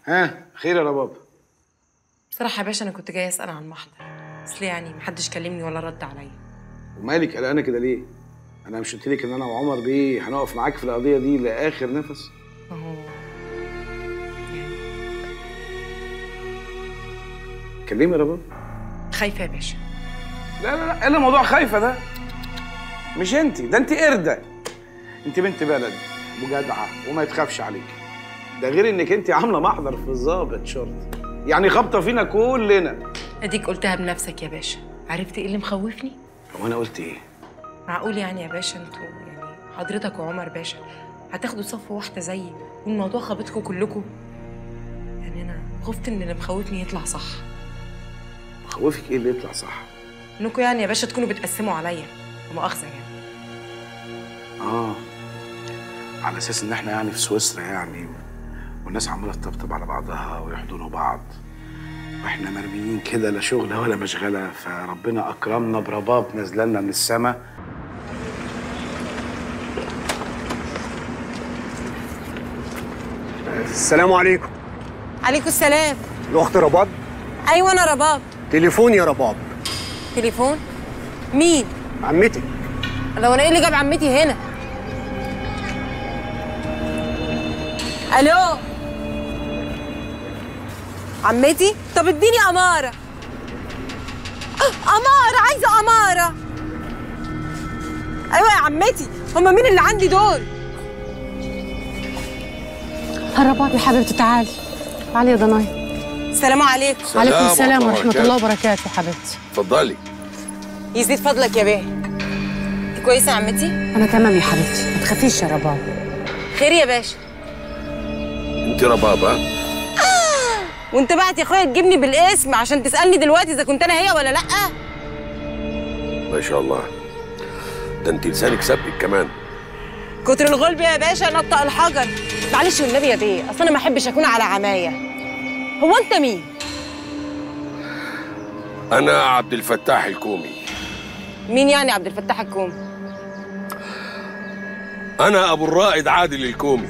ها خير يا رباب بصراحه يا باشا انا كنت جاي اسال عن محضر اصل يعني محدش كلمني ولا رد عليا ومالك قلقانه كده ليه انا مش قلت لك ان انا وعمر بيه هنقف معاك في القضيه دي لاخر نفس ما هو كلمي يا رباب خايفه يا باشا لا لا لا ايه الموضوع خايفه ده مش انت ده انت قرده انت بنت بلد وجدعه وما يتخافش عليك ده غير انك انت عامله محضر في ضابط شرطه يعني خابطه فينا كلنا اديك قلتها بنفسك يا باشا عرفت ايه اللي مخوفني هو انا قلت ايه معقول يعني يا باشا انتوا يعني حضرتك وعمر باشا هتاخدوا صف واحده زيي والموضوع خابطكم كلكم يعني انا خفت ان اللي مخوفني يطلع صح مخوفك ايه اللي يطلع صح انكم يعني يا باشا تكونوا بتقسموا عليا لا مؤاخذه يعني اه على اساس ان احنا يعني في سويسرا يعني والناس عماله تطبطب على بعضها ويحضنوا بعض واحنا مرميين كده لا شغل ولا مشغله فربنا اكرمنا برباب نازله لنا من السماء السلام عليكم عليكم السلام الاخت رباب ايوه انا رباب تليفون يا رباب تليفون مين عمتك لو انا ايه اللي جاب عمتي هنا الو عمتي طب اديني اماره آه، اماره عايزه اماره ايوه يا عمتي هما مين اللي عندي دول هربات يا حبيبتي تعالي تعالي يا ضناي السلام عليكم عليكم السلام ورحمة ورحمة الله الله وبركاته حبيبتي اتفضلي يزيد فضلك يا بيه انت كويسه يا عمتي أنا تمام يا حبيبتي ما تخافيش يا رباب خير يا باشا انت رباب ها وانت بعت يا اخويا تجيبني بالاسم عشان تسالني دلوقتي اذا كنت انا هي ولا لا ما شاء الله ده انت لسانك سبك كمان كتر الغلب يا باشا نطق الحجر معلش والنبي يا بيه اصل انا ما احبش اكون على عمايه هو انت مين انا عبد الفتاح الكومي مين يعني عبد الفتاح الكوم انا ابو الرائد عادل الكومي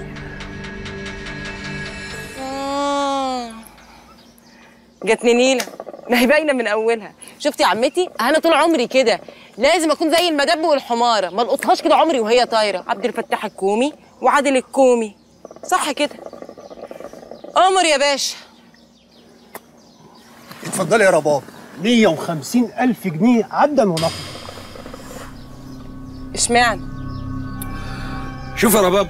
آه. جاتني نيله ما هي باينه من اولها شفتي يا عمتي انا طول عمري كده لازم اكون زي المدب والحماره ما القطهاش كده عمري وهي طايره عبد الفتاح الكومي وعادل الكومي صح كده قمر يا باشا اتفضلي يا رباب 150 ألف جنيه عدا ونقد اشمعنى شوف يا رباب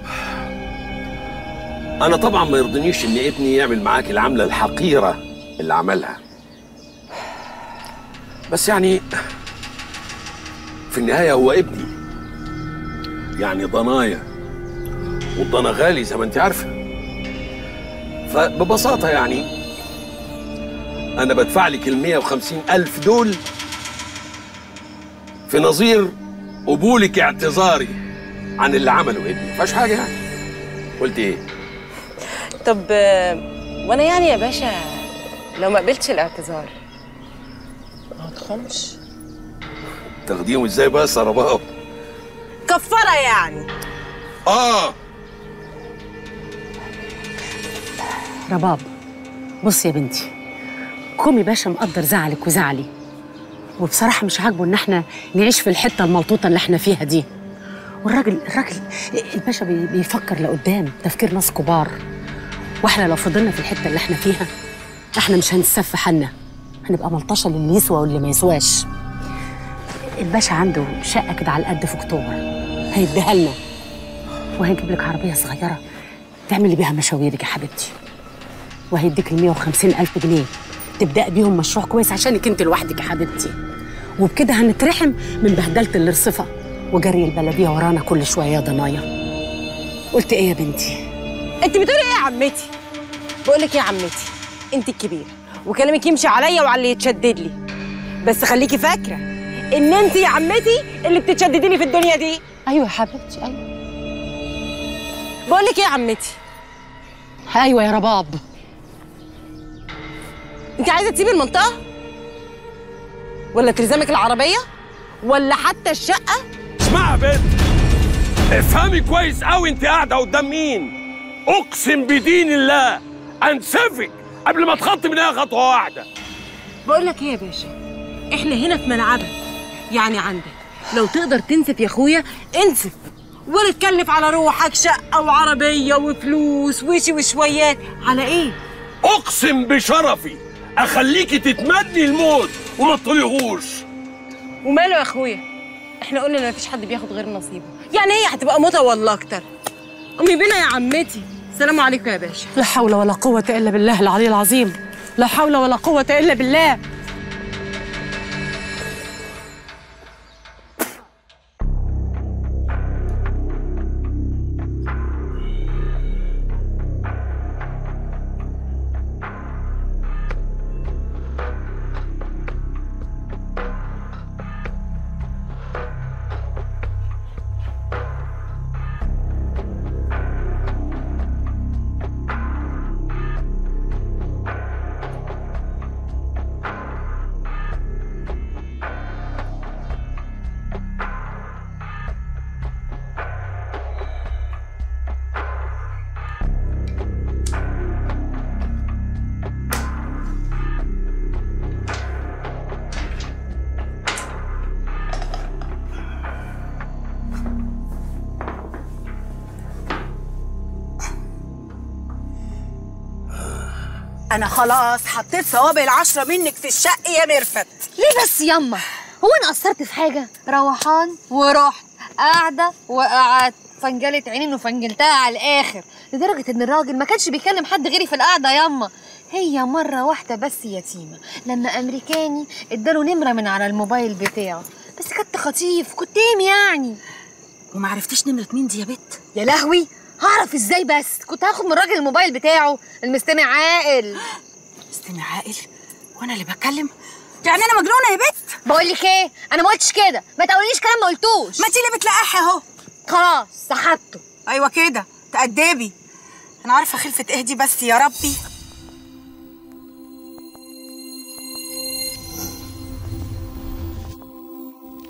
انا طبعا ما يرضنيش ان ابني يعمل معاك العمله الحقيره اللي عملها بس يعني في النهايه هو ابني يعني ضنايا والضنا غالي زي ما انت عارفه فببساطه يعني انا بدفع لك ال 150 الف دول في نظير قبولك اعتذاري عن اللي عمله ابني مفيهاش حاجه يعني قلت ايه طب آه، وانا يعني يا باشا لو ما قبلتش الاعتذار ما تخمش تاخديهم ازاي بس يا رباب كفاره يعني اه رباب بصي يا بنتي كومي باشا مقدر زعلك وزعلي وبصراحة مش عاجبه إن إحنا نعيش في الحتة الملطوطة اللي إحنا فيها دي والراجل الراجل الباشا بي- بيفكر لقدام تفكير ناس كبار واحنا لو فضلنا في الحتة اللي إحنا فيها إحنا مش هنتسف حالنا هنبقى ملطشة للي يسوى واللي ما يسواش الباشا عنده شقة كده على القد في أكتوبر هيديها لنا وهيجيب لك عربية صغيرة تعملي بيها مشاويرك يا حبيبتي وهيديك ال 150 ألف جنيه تبدأ بيهم مشروع كويس عشانك انت لوحدك يا حبيبتي وبكده هنترحم من بهدلة الرصفة وجري البلدية ورانا كل شوية يا ضنايا قلت ايه يا بنتي انت بتقولي ايه يا عمتي بقول لك ايه يا عمتي انت الكبيره وكلامك يمشي عليا وعلى اللي يتشدد لي بس خليكي فاكره ان انت يا عمتي اللي بتتشددي لي في الدنيا دي ايوه يا حبيبتي ايوه بقول لك ايه يا عمتي ايوه يا رباب انت عايزه تسيبي المنطقه ولا تلزمك العربيه ولا حتى الشقه اسمعي يا بنت افهمي كويس قوي انت قاعده قدام مين اقسم بدين الله انسفك قبل ما تخطي منها خطوه واحده بقول لك ايه يا باشا احنا هنا في ملعبك يعني عندك لو تقدر تنسف يا اخويا انسف ولا تكلف على روحك شقه وعربيه وفلوس وشي وشويات على ايه اقسم بشرفي اخليكي تتمني الموت وما تطلقوش وماله يا اخويا احنا قلنا ان مفيش حد بياخد غير نصيبه يعني هي هتبقى موتة ولا اكتر قومي بينا يا عمتي السلام عليكم يا باشا لا حول ولا قوة إلا بالله العلي العظيم لا حول ولا قوة إلا بالله انا خلاص حطيت ثوابت العشرة منك في الشق يا مرفت ليه بس يما هو انا قصرت في حاجه روحان ورحت قاعده وقعدت فنجلت عيني وفنجلتها على الاخر لدرجه ان الراجل ما كانش بيكلم حد غيري في القعده يما هي مرة واحدة بس يتيمة لما أمريكاني اداله نمرة من على الموبايل بتاعه بس كنت خطيف كنت ايم يعني وما عرفتيش نمرة مين دي يا بت يا لهوي هعرف ازاي بس كنت هاخد من الراجل الموبايل بتاعه المستمع عاقل استني عاقل وانا اللي بتكلم يعني انا مجنونة يا بت بقول لك ايه انا ما قلتش كده ما تقوليش كلام ما قلتوش ما انت اللي بتلقحي اهو خلاص سحبته ايوه كده تأدبي انا عارفة خلفة اهدي بس يا ربي